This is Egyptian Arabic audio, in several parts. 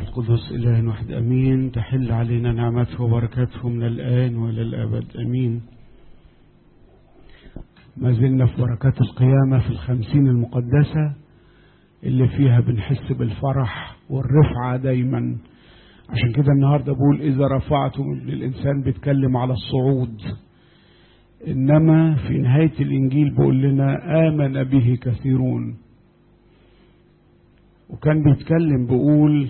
القدس إله واحد أمين تحل علينا نعمته وبركاته من الآن وإلى الأبد أمين ما زلنا في بركات القيامة في الخمسين المقدسة اللي فيها بنحس بالفرح والرفعة دايما عشان كده النهاردة بقول إذا رفعتم الإنسان بيتكلم على الصعود إنما في نهاية الإنجيل بيقول لنا آمن به كثيرون وكان بيتكلم بيقول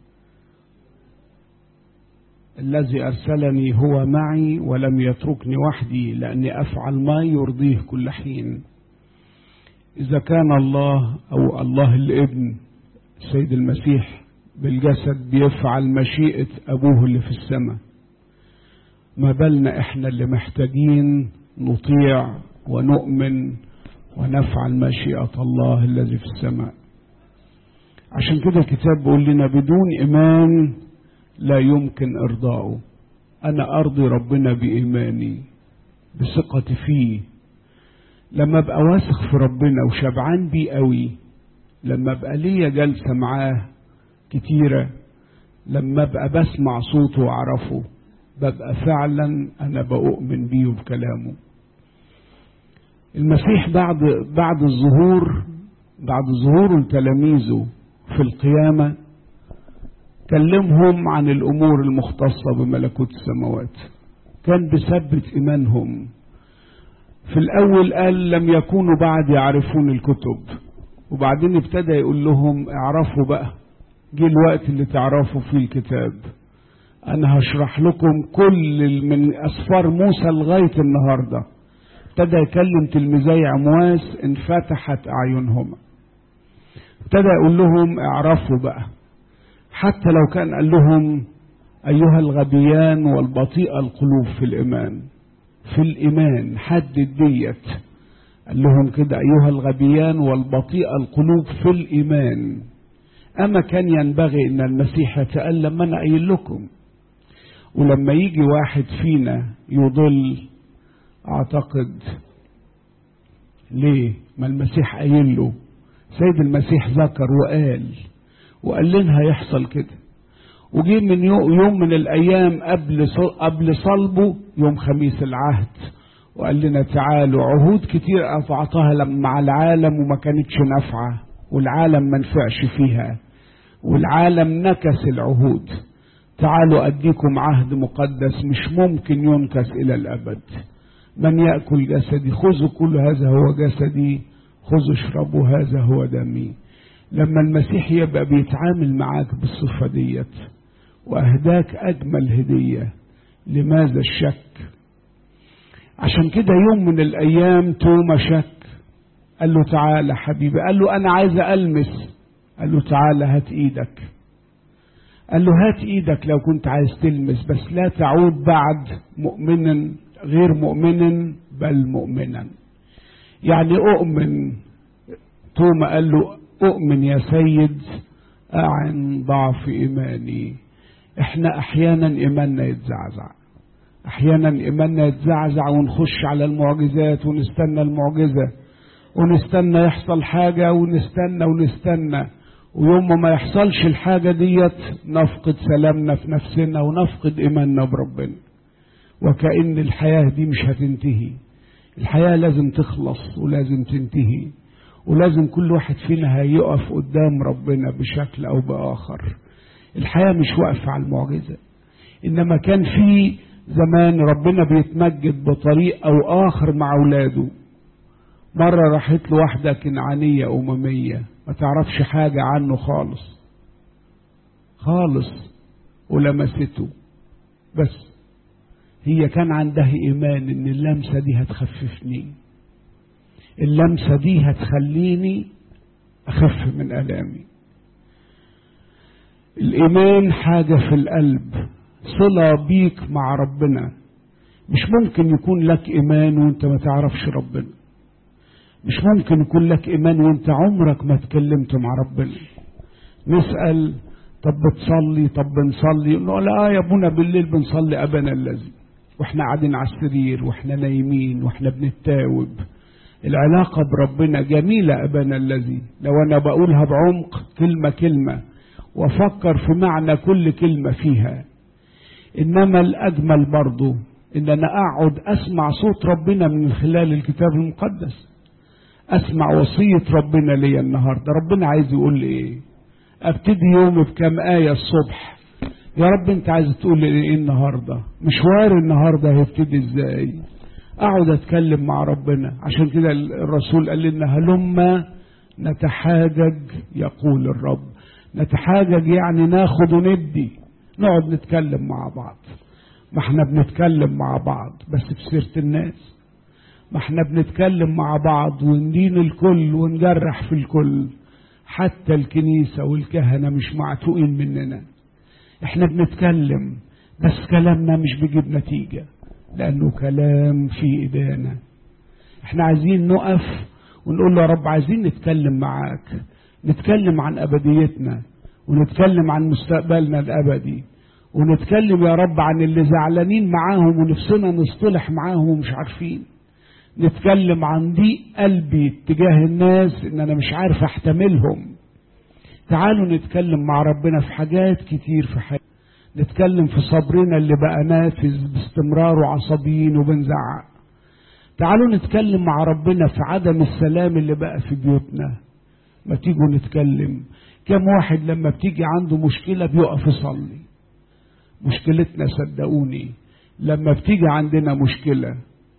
الذي أرسلني هو معي ولم يتركني وحدي لأني أفعل ما يرضيه كل حين إذا كان الله أو الله الابن السيد المسيح بالجسد بيفعل مشيئة أبوه اللي في السماء ما بالنا إحنا اللي محتاجين نطيع ونؤمن ونفعل مشيئة الله الذي في السماء عشان كده الكتاب بيقول لنا بدون إيمان لا يمكن إرضائه أنا أرضي ربنا بإيماني بثقتي فيه لما أبقى واثق في ربنا وشبعان بيه قوي لما أبقى ليا جلسة معاه كتيرة لما أبقى بسمع صوته وأعرفه ببقى فعلا أنا بؤمن بيه وبكلامه المسيح بعد بعد الظهور بعد ظهوره لتلاميذه في القيامة كلمهم عن الأمور المختصة بملكوت السماوات كان بثبت إيمانهم في الأول قال لم يكونوا بعد يعرفون الكتب وبعدين ابتدى يقول لهم اعرفوا بقى جه الوقت اللي تعرفوا فيه الكتاب أنا هشرح لكم كل من أسفار موسى لغاية النهاردة ابتدى يكلم تلميذي عمواس انفتحت أعينهما ابتدى يقول لهم اعرفوا بقى حتى لو كان قال لهم أيها الغبيان والبطيء القلوب في الإيمان في الإيمان حدد ديت قال لهم كده أيها الغبيان والبطيء القلوب في الإيمان أما كان ينبغي أن المسيح يتألم ما أنا قايل لكم ولما يجي واحد فينا يضل أعتقد ليه ما المسيح قايل له سيد المسيح ذكر وقال وقال لنا هيحصل كده وجي من يوم من الايام قبل قبل صلبه يوم خميس العهد وقال لنا تعالوا عهود كتير اعطاها مع العالم وما كانتش نافعه والعالم ما نفعش فيها والعالم نكس العهود تعالوا اديكم عهد مقدس مش ممكن ينكس الى الابد من ياكل جسدي خذوا كل هذا هو جسدي خذوا اشربوا هذا هو دمي لما المسيح يبقى بيتعامل معاك بالصفة ديت وأهداك أجمل هدية لماذا الشك عشان كده يوم من الأيام توما شك قال له تعالى حبيبي قال له أنا عايز ألمس قال له تعالى هات إيدك قال له هات إيدك لو كنت عايز تلمس بس لا تعود بعد مؤمنا غير مؤمنا بل مؤمنا يعني أؤمن توما قال له أؤمن يا سيد أعن ضعف إيماني إحنا أحيانا إيماننا يتزعزع أحيانا إيماننا يتزعزع ونخش على المعجزات ونستنى المعجزة ونستنى يحصل حاجة ونستنى ونستنى ويوم ما يحصلش الحاجة ديت نفقد سلامنا في نفسنا ونفقد إيماننا بربنا وكأن الحياة دي مش هتنتهي الحياة لازم تخلص ولازم تنتهي ولازم كل واحد فينا هيقف قدام ربنا بشكل او باخر الحياه مش واقفه على المعجزه انما كان في زمان ربنا بيتمجد بطريق او اخر مع اولاده مره راحت له واحده كنعانيه امميه ما تعرفش حاجه عنه خالص خالص ولمسته بس هي كان عندها ايمان ان اللمسه دي هتخففني اللمسة دي هتخليني أخف من ألامي الإيمان حاجة في القلب صلة بيك مع ربنا مش ممكن يكون لك إيمان وانت ما تعرفش ربنا مش ممكن يكون لك إيمان وانت عمرك ما اتكلمت مع ربنا نسأل طب بتصلي طب بنصلي نقول لا يا ابونا بالليل بنصلي أبانا الذي واحنا قاعدين على السرير واحنا نايمين واحنا بنتاوب العلاقة بربنا جميلة أبانا الذي لو أنا بقولها بعمق كلمة كلمة وافكر في معنى كل كلمة فيها انما الاجمل برضو ان انا اقعد اسمع صوت ربنا من خلال الكتاب المقدس اسمع وصية ربنا ليا النهاردة ربنا عايز يقول لي ايه ابتدي يومي بكام آية الصبح يا رب انت عايز تقول لي ايه النهاردة مشوار النهاردة هيبتدي ازاي اقعد اتكلم مع ربنا عشان كده الرسول قال لنا هلما نتحاجج يقول الرب نتحاجج يعني ناخد وندي نقعد نتكلم مع بعض ما احنا بنتكلم مع بعض بس بسيرة الناس ما احنا بنتكلم مع بعض وندين الكل ونجرح في الكل حتى الكنيسة والكهنة مش معتوقين مننا احنا بنتكلم بس كلامنا مش بيجيب نتيجة لأنه كلام في إيدينا احنا عايزين نقف ونقول له يا رب عايزين نتكلم معاك نتكلم عن أبديتنا ونتكلم عن مستقبلنا الأبدي ونتكلم يا رب عن اللي زعلانين معاهم ونفسنا نصطلح معاهم ومش عارفين نتكلم عن ضيق قلبي تجاه الناس ان انا مش عارف احتملهم تعالوا نتكلم مع ربنا في حاجات كتير في حياتنا نتكلم في صبرنا اللي بقى نافذ باستمرار وعصبيين وبنزعق تعالوا نتكلم مع ربنا في عدم السلام اللي بقى في بيوتنا ما تيجوا نتكلم كم واحد لما بتيجي عنده مشكلة بيقف يصلي مشكلتنا صدقوني لما بتيجي عندنا مشكلة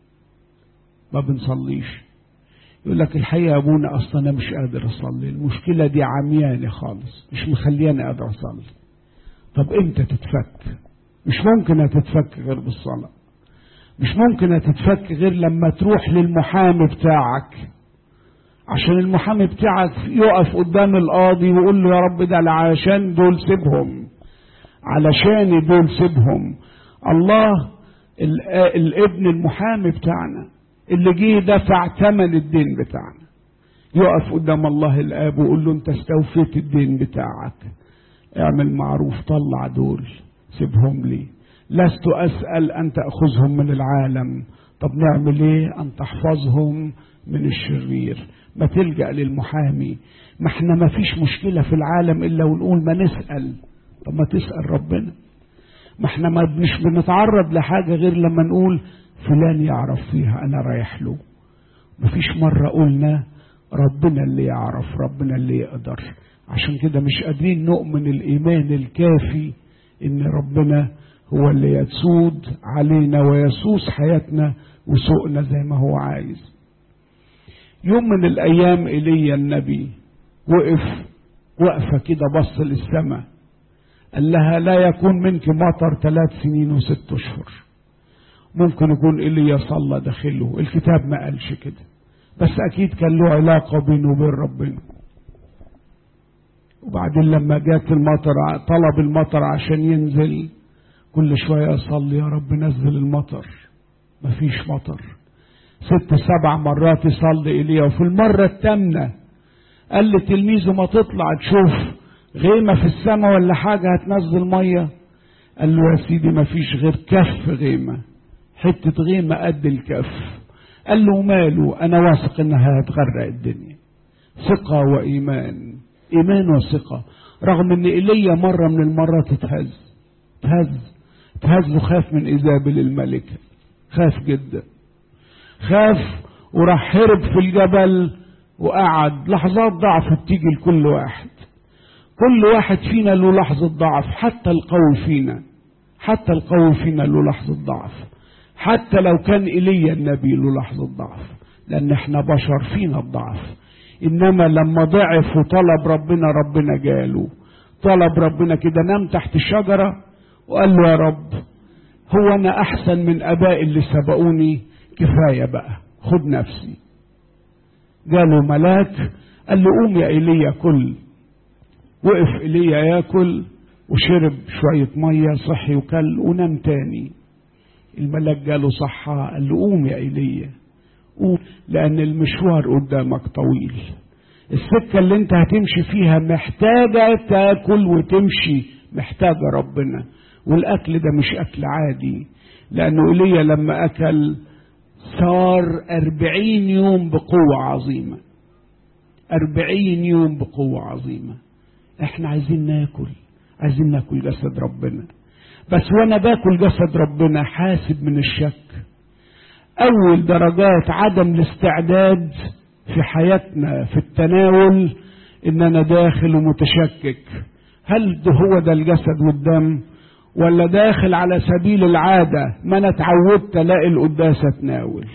ما بنصليش يقول لك الحقيقة يا ابونا اصلا انا مش قادر اصلي المشكلة دي عمياني خالص مش مخلياني قادر اصلي طب امتى تتفك مش ممكن هتتفك غير بالصلاة مش ممكن هتتفك غير لما تروح للمحامي بتاعك عشان المحامي بتاعك يقف قدام القاضي ويقول له يا رب ده علشان دول سيبهم علشان دول سيبهم الله الابن المحامي بتاعنا اللي جه دفع ثمن الدين بتاعنا يقف قدام الله الاب ويقول له انت استوفيت الدين بتاعك اعمل معروف طلع دول سيبهم لي لست اسال ان تاخذهم من العالم طب نعمل ايه ان تحفظهم من الشرير ما تلجا للمحامي ما احنا ما فيش مشكله في العالم الا ونقول ما نسال طب ما تسال ربنا ما احنا ما مش بنتعرض لحاجه غير لما نقول فلان يعرف فيها انا رايح له مفيش مرة قلنا ربنا اللي يعرف ربنا اللي يقدر عشان كده مش قادرين نؤمن الايمان الكافي ان ربنا هو اللي يسود علينا ويسوس حياتنا وسوقنا زي ما هو عايز يوم من الايام ايليا النبي وقف وقفه كده بص للسماء قال لها لا يكون منك مطر ثلاث سنين وست اشهر ممكن يكون ايليا صلى داخله الكتاب ما قالش كده بس اكيد كان له علاقه بينه وبين ربنا وبعدين لما جات المطر طلب المطر عشان ينزل كل شويه يصلي يا رب نزل المطر مفيش مطر ست سبع مرات يصلي ايليا وفي المره الثامنه قال لتلميذه ما تطلع تشوف غيمه في السماء ولا حاجه هتنزل ميه قال له يا سيدي مفيش غير كف غيمه حتة غيمة قد الكف قال له ماله أنا واثق إنها هتغرق الدنيا ثقة وإيمان إيمان وثقة رغم إن إيليا مرة من المرات اتهز اتهز اتهز وخاف من إيزابل الملكة خاف جدا خاف وراح هرب في الجبل وقعد لحظات ضعف بتيجي لكل واحد كل واحد فينا له لحظة ضعف حتى القوي فينا حتى القوي فينا له لحظة ضعف حتى لو كان ايليا النبي له لحظه ضعف لان احنا بشر فينا الضعف انما لما ضعف وطلب ربنا ربنا جاله طلب ربنا كده نام تحت الشجره وقال له يا رب هو انا احسن من ابائي اللي سبقوني كفايه بقى خد نفسي جاله ملاك قال له قوم يا ايليا كل وقف ايليا ياكل وشرب شويه ميه صحي وكل ونام تاني الملاك جاله صحة قال له قوم يا ايليا قوم لأن المشوار قدامك طويل السكة اللي انت هتمشي فيها محتاجة تاكل وتمشي محتاجة ربنا والأكل ده مش أكل عادي لأنه إيليا لما أكل صار أربعين يوم بقوة عظيمة أربعين يوم بقوة عظيمة احنا عايزين ناكل عايزين ناكل جسد ربنا بس وانا باكل جسد ربنا حاسب من الشك اول درجات عدم الاستعداد في حياتنا في التناول ان انا داخل ومتشكك هل ده هو ده الجسد والدم ولا داخل على سبيل العادة ما انا اتعودت الاقي القداسة تناول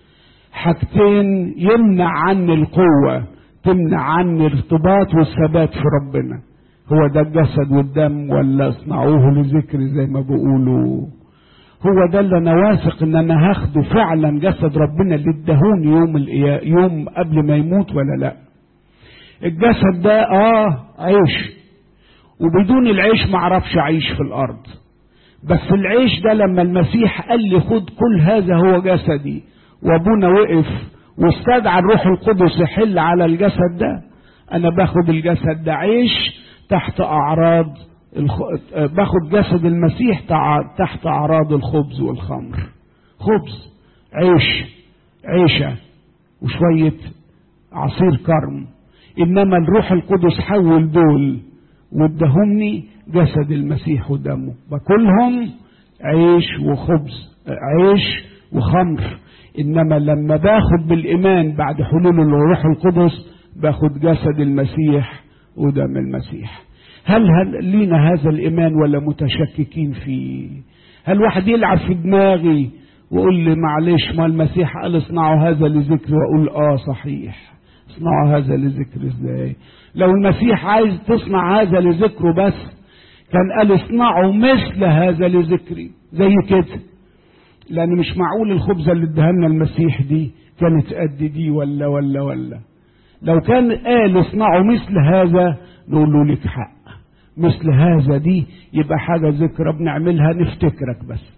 حاجتين يمنع عني القوة تمنع عني الارتباط والثبات في ربنا هو ده الجسد والدم ولا اصنعوه لذكر زي ما بيقولوا هو ده اللي انا واثق ان انا هاخده فعلا جسد ربنا اللي ادهوني يوم الإيا يوم قبل ما يموت ولا لا الجسد ده اه عيش وبدون العيش ما اعرفش اعيش في الارض بس العيش ده لما المسيح قال لي خد كل هذا هو جسدي وابونا وقف واستدعى الروح القدس يحل على الجسد ده انا باخد الجسد ده عيش تحت اعراض الخ... باخد جسد المسيح تحت اعراض الخبز والخمر خبز عيش عيشه وشويه عصير كرم انما الروح القدس حول دول وادهمني جسد المسيح ودمه باكلهم عيش وخبز عيش وخمر انما لما باخد بالايمان بعد حلول الروح القدس باخد جسد المسيح ودم المسيح هل, هل لينا هذا الايمان ولا متشككين فيه هل واحد يلعب في دماغي ويقول لي معلش ما المسيح قال اصنعوا هذا لذكر واقول اه صحيح اصنعوا هذا لذكر ازاي لو المسيح عايز تصنع هذا لذكره بس كان قال اصنعوا مثل هذا لذكري زي كده لان مش معقول الخبزه اللي ادهلنا المسيح دي كانت قد دي ولا ولا ولا لو كان قال اصنعوا مثل هذا نقول له لك حق مثل هذا دي يبقى حاجه ذكرى بنعملها نفتكرك بس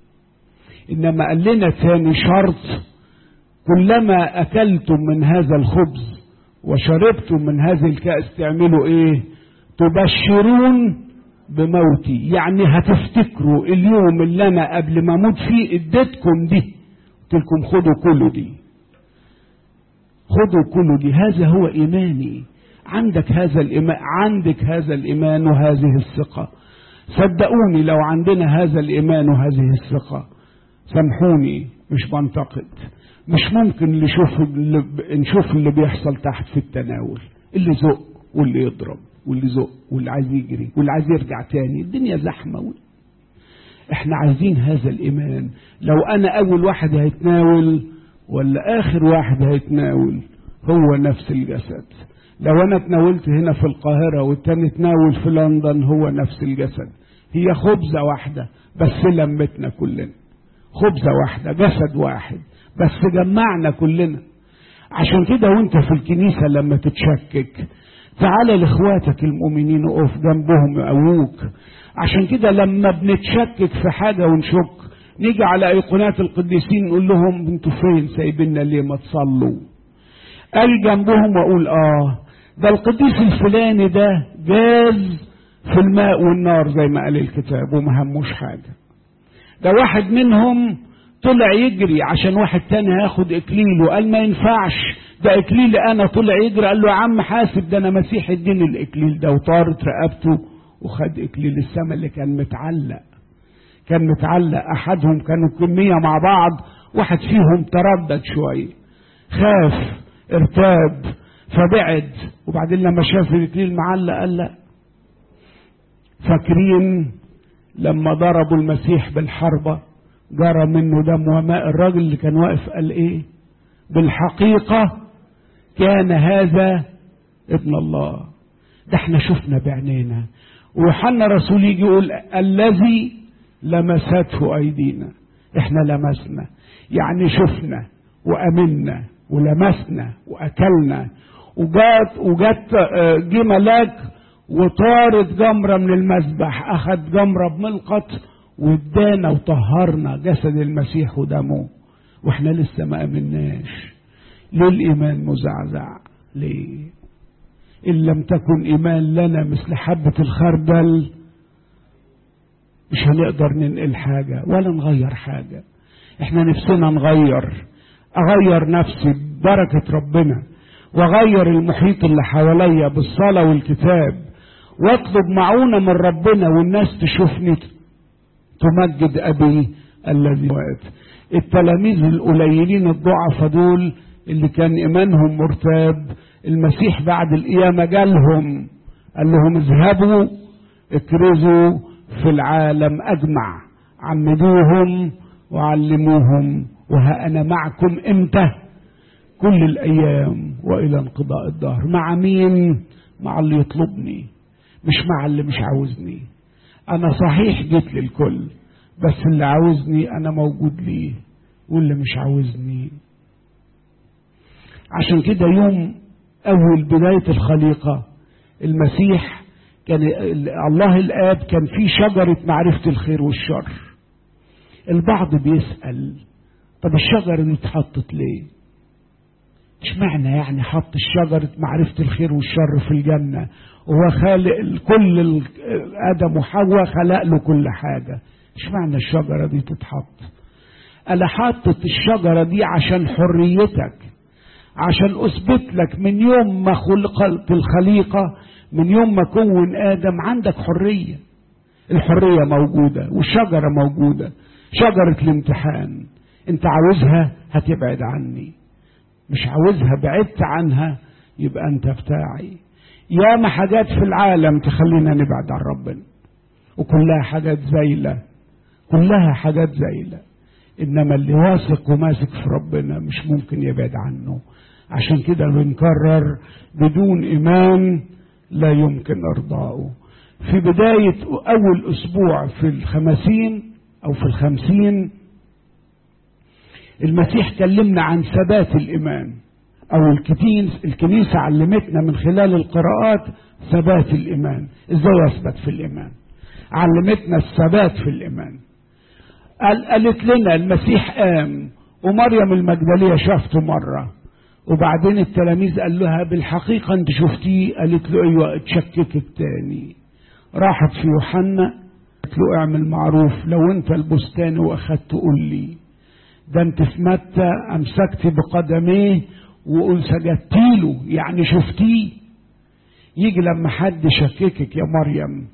انما قال لنا تاني شرط كلما اكلتم من هذا الخبز وشربتم من هذه الكأس تعملوا ايه تبشرون بموتي يعني هتفتكروا اليوم اللي انا قبل ما اموت فيه اديتكم دي قلت لكم خدوا كلوا دي خدوا كلوا دي هذا هو ايماني عندك هذا الايمان عندك هذا الايمان وهذه الثقه صدقوني لو عندنا هذا الايمان وهذه الثقه سامحوني مش بنتقد مش ممكن نشوف اللي نشوف اللي بيحصل تحت في التناول اللي زق واللي يضرب واللي زق واللي عايز يجري واللي عايز يرجع تاني الدنيا زحمه احنا عايزين هذا الايمان لو انا اول واحد هيتناول ولا اخر واحد هيتناول هو نفس الجسد لو انا اتناولت هنا في القاهره والتاني اتناول في لندن هو نفس الجسد هي خبزه واحده بس لمتنا كلنا خبزه واحده جسد واحد بس جمعنا كلنا عشان كده وانت في الكنيسة لما تتشكك تعال لاخواتك المؤمنين وقف جنبهم يقووك عشان كده لما بنتشكك في حاجة ونشك نيجي على ايقونات القديسين نقول لهم انتوا فين سايبيننا ليه ما تصلوا قال جنبهم واقول اه ده القديس الفلاني ده جاز في الماء والنار زي ما قال الكتاب وما هموش حاجة ده واحد منهم طلع يجري عشان واحد تاني هياخد اكليله قال ما ينفعش ده اكليلي انا طلع يجري قال له يا عم حاسب ده انا مسيح اديني الاكليل ده وطارت رقبته وخد اكليل السماء اللي كان متعلق كان متعلق احدهم كانوا كمية مع بعض واحد فيهم تردد شوية خاف ارتاب فبعد وبعدين لما شاف الاكليل معلق قال لا فاكرين لما ضربوا المسيح بالحربه جرى منه دم وماء الراجل اللي كان واقف قال ايه بالحقيقة كان هذا ابن الله ده احنا شفنا بعينينا ويوحنا رسول يجي يقول الذي لمسته ايدينا احنا لمسنا يعني شفنا وامنا ولمسنا واكلنا وجات وجات جه ملاك وطارت جمرة من المذبح اخذ جمرة بملقط وادانا وطهرنا جسد المسيح ودمه واحنا لسه ما امناش ليه الايمان مزعزع ليه ان لم تكن ايمان لنا مثل حبة الخردل مش هنقدر ننقل حاجة ولا نغير حاجة احنا نفسنا نغير اغير نفسي ببركة ربنا واغير المحيط اللي حواليا بالصلاة والكتاب واطلب معونة من ربنا والناس تشوفني تمجد أبي الذي وقت التلاميذ القليلين الضعفاء دول اللي كان إيمانهم مرتاب المسيح بعد القيامة جالهم قال لهم اذهبوا اكرزوا في العالم أجمع عمدوهم وعلموهم وها أنا معكم إمتى كل الأيام وإلى انقضاء الدهر مع مين مع اللي يطلبني مش مع اللي مش عاوزني أنا صحيح جيت للكل بس اللي عاوزني أنا موجود ليه واللي مش عاوزني عشان كده يوم أول بداية الخليقة المسيح كان الله الآب كان في شجرة معرفة الخير والشر البعض بيسأل طب الشجرة دي اتحطت ليه اشمعنى يعني حط الشجرة معرفة الخير والشر في الجنة وهو خالق كل آدم وحواء خلق له كل حاجة اشمعنى الشجرة دي تتحط أنا حاطط الشجرة دي عشان حريتك عشان أثبت لك من يوم ما خلقت الخليقة من يوم ما كون آدم عندك حرية الحرية موجودة والشجرة موجودة شجرة الامتحان انت عاوزها هتبعد عني مش عاوزها بعدت عنها يبقى انت بتاعي ياما حاجات في العالم تخلينا نبعد عن ربنا وكلها حاجات زايلة كلها حاجات زايلة انما اللي واثق وماسك في ربنا مش ممكن يبعد عنه عشان كده بنكرر بدون ايمان لا يمكن ارضائه في بداية اول اسبوع في الخمسين او في الخمسين المسيح كلمنا عن ثبات الايمان او الكنيسة علمتنا من خلال القراءات ثبات الايمان ازاي اثبت في الايمان علمتنا الثبات في الايمان قال قالت لنا المسيح قام ومريم المجدلية شافته مرة وبعدين التلاميذ قال لها بالحقيقة انت شفتيه قالت له ايوه اتشككت تاني راحت في يوحنا قالت له اعمل معروف لو انت البستان واخدت قول لي ده انت في متى امسكت بقدميه وقول سجدت له يعني شفتيه يجي لما حد يشككك يا مريم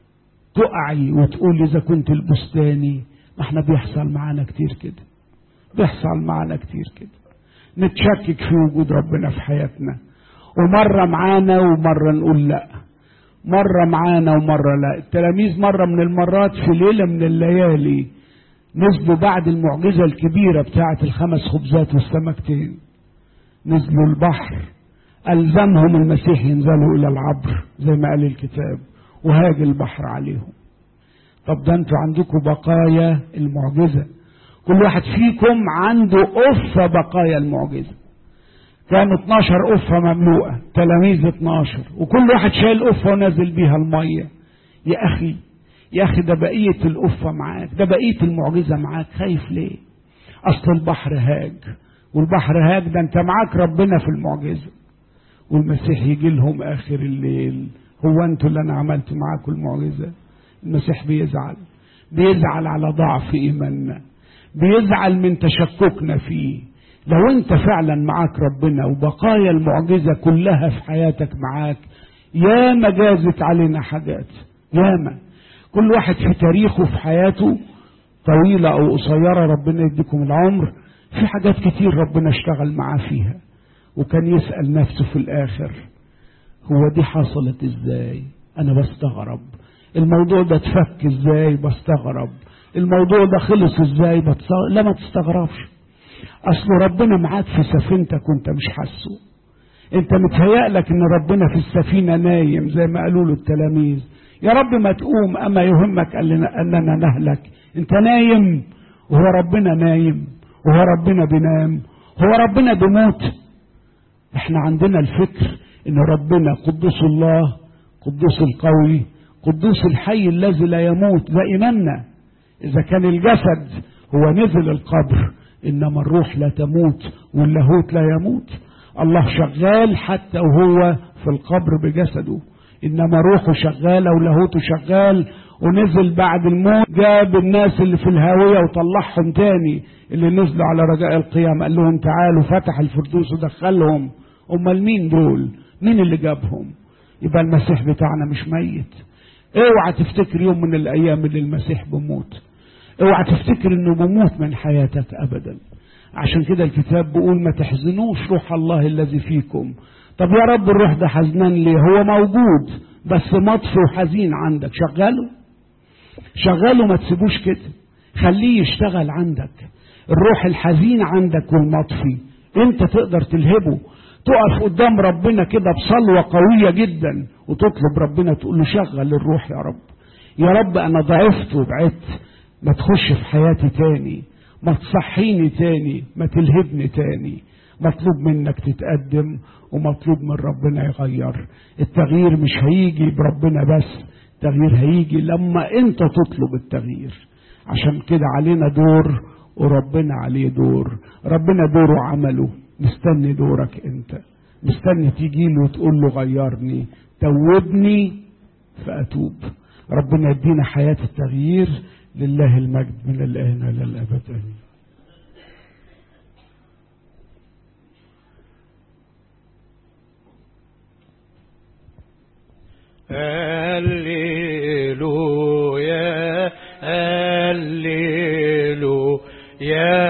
تقعي وتقول اذا كنت البستاني ما احنا بيحصل معانا كتير كده بيحصل معانا كتير كده نتشكك في وجود ربنا في حياتنا ومرة معانا ومرة نقول لا مرة معانا ومرة لا التلاميذ مرة من المرات في ليلة من الليالي نزلوا بعد المعجزة الكبيرة بتاعة الخمس خبزات والسمكتين نزلوا البحر ألزمهم المسيح ينزلوا إلى العبر زي ما قال الكتاب وهاج البحر عليهم طب ده انتوا عندكم بقايا المعجزة كل واحد فيكم عنده قفة بقايا المعجزة كانوا 12 قفة مملوءة تلاميذ 12 وكل واحد شايل قفة ونازل بيها المية يا أخي يا أخي ده بقية القفة معاك ده بقية المعجزة معاك خايف ليه أصل البحر هاج والبحر هاج ده أنت معاك ربنا في المعجزة والمسيح يجي لهم آخر الليل هو أنتوا اللي أنا عملت معاكم المعجزة المسيح بيزعل بيزعل على ضعف إيماننا بيزعل من تشككنا فيه لو انت فعلا معاك ربنا وبقايا المعجزة كلها في حياتك معاك ياما جازت علينا حاجات ياما كل واحد في تاريخه في حياته طويلة أو قصيرة ربنا يديكم العمر في حاجات كتير ربنا اشتغل معاه فيها وكان يسأل نفسه في الآخر هو دي حصلت ازاي أنا بستغرب الموضوع ده اتفك ازاي بستغرب الموضوع ده خلص ازاي بتصغرب لا ما تستغربش اصل ربنا معاك في سفينتك وانت مش حاسه انت متهيألك ان ربنا في السفينة نايم زي ما قالوا له التلاميذ يا رب ما تقوم اما يهمك اننا نهلك انت نايم وهو ربنا نايم وهو ربنا بينام هو ربنا بيموت احنا عندنا الفكر ان ربنا قدوس الله قدوس القوي قدوس الحي الذي لا يموت ده ايماننا اذا كان الجسد هو نزل القبر انما الروح لا تموت واللاهوت لا يموت الله شغال حتى وهو في القبر بجسده انما روحه شغاله ولاهوته شغال ونزل بعد الموت جاب الناس اللي في الهاويه وطلعهم تاني اللي نزلوا على رجاء القيامه قال لهم تعالوا فتح الفردوس ودخلهم امال مين دول مين اللي جابهم يبقى المسيح بتاعنا مش ميت اوعى تفتكر يوم من الايام اللي المسيح بيموت اوعى تفتكر انه بيموت من حياتك ابدا عشان كده الكتاب بيقول ما تحزنوش روح الله الذي فيكم طب يا رب الروح ده حزنان ليه هو موجود بس مطفي وحزين عندك شغله شغله ما تسيبوش كده خليه يشتغل عندك الروح الحزين عندك والمطفي انت تقدر تلهبه تقف قدام ربنا كده بصلوة قوية جدا وتطلب ربنا تقول له شغل الروح يا رب يا رب انا ضعفت وبعدت ما تخش في حياتي تاني ما تصحيني تاني ما تلهبني تاني مطلوب منك تتقدم ومطلوب من ربنا يغير التغيير مش هيجي بربنا بس التغيير هيجي لما انت تطلب التغيير عشان كده علينا دور وربنا عليه دور ربنا دوره عمله مستني دورك انت مستني تيجي له وتقول له غيرني توبني فاتوب ربنا يدينا حياه التغيير لله المجد من الان الى الابد امين هللويا هللويا